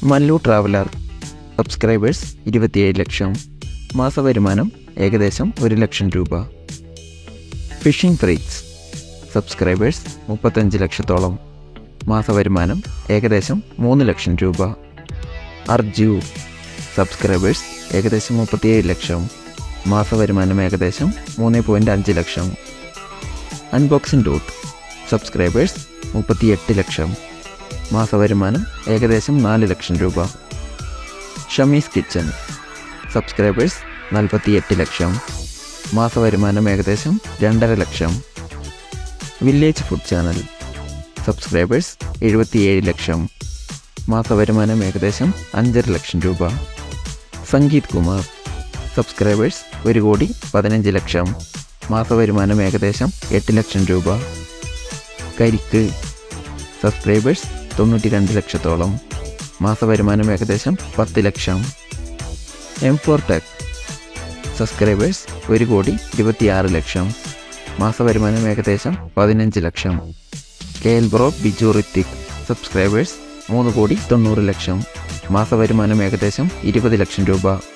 Mallu traveller subscribers ഇരുപത്തിയേഴ് ലക്ഷം മാസവരുമാനം ഏകദേശം ഒരു ലക്ഷം രൂപ ഫിഷിംഗ് ഫ്രീക്സ് സബ്സ്ക്രൈബേഴ്സ് മുപ്പത്തഞ്ച് ലക്ഷത്തോളം മാസവരുമാനം ഏകദേശം മൂന്ന് ലക്ഷം രൂപ അർജു സബ്സ്ക്രൈബേഴ്സ് ഏകദേശം മുപ്പത്തിയേഴ് ലക്ഷം മാസവരുമാനം ഏകദേശം മൂന്ന് പോയിൻറ്റ് അഞ്ച് ലക്ഷം അൺബോക്സിംഗ് ഡോട്ട് സബ്സ്ക്രൈബേഴ്സ് മുപ്പത്തിയെട്ട് ലക്ഷം മാസവരുമാനം ഏകദേശം നാല് ലക്ഷം രൂപ ഷമീസ് കിച്ചൻ സബ്സ്ക്രൈബേഴ്സ് നാൽപ്പത്തിയെട്ട് ലക്ഷം മാസവരുമാനം ഏകദേശം രണ്ടര ലക്ഷം വില്ലേജ് ഫുഡ് ചാനൽ സബ്സ്ക്രൈബേഴ്സ് എഴുപത്തിയേഴ് ലക്ഷം മാസവരുമാനം ഏകദേശം അഞ്ചര ലക്ഷം രൂപ സംഗീത് കുമാർ സബ്സ്ക്രൈബേഴ്സ് ഒരു കോടി പതിനഞ്ച് ലക്ഷം മാസവരുമാനം ഏകദേശം എട്ട് ലക്ഷം രൂപ കരിക്ക് സബ്സ്ക്രൈബേഴ്സ് തൊണ്ണൂറ്റി രണ്ട് ലക്ഷത്തോളം മാസവരുമാനം ഏകദേശം പത്ത് lakh M four tech subscribers ഒരു കോടി ഇരുപത്തിയാറ് ലക്ഷം മാസവരുമാനം ഏകദേശം പതിനഞ്ച് lakh K L bro Biju Hrithik subscribers മൂന്ന് കോടി തൊണ്ണൂറ് ലക്ഷം മാസവരുമാനം ഏകദേശം ഇരുപത് ലക്ഷം രൂപ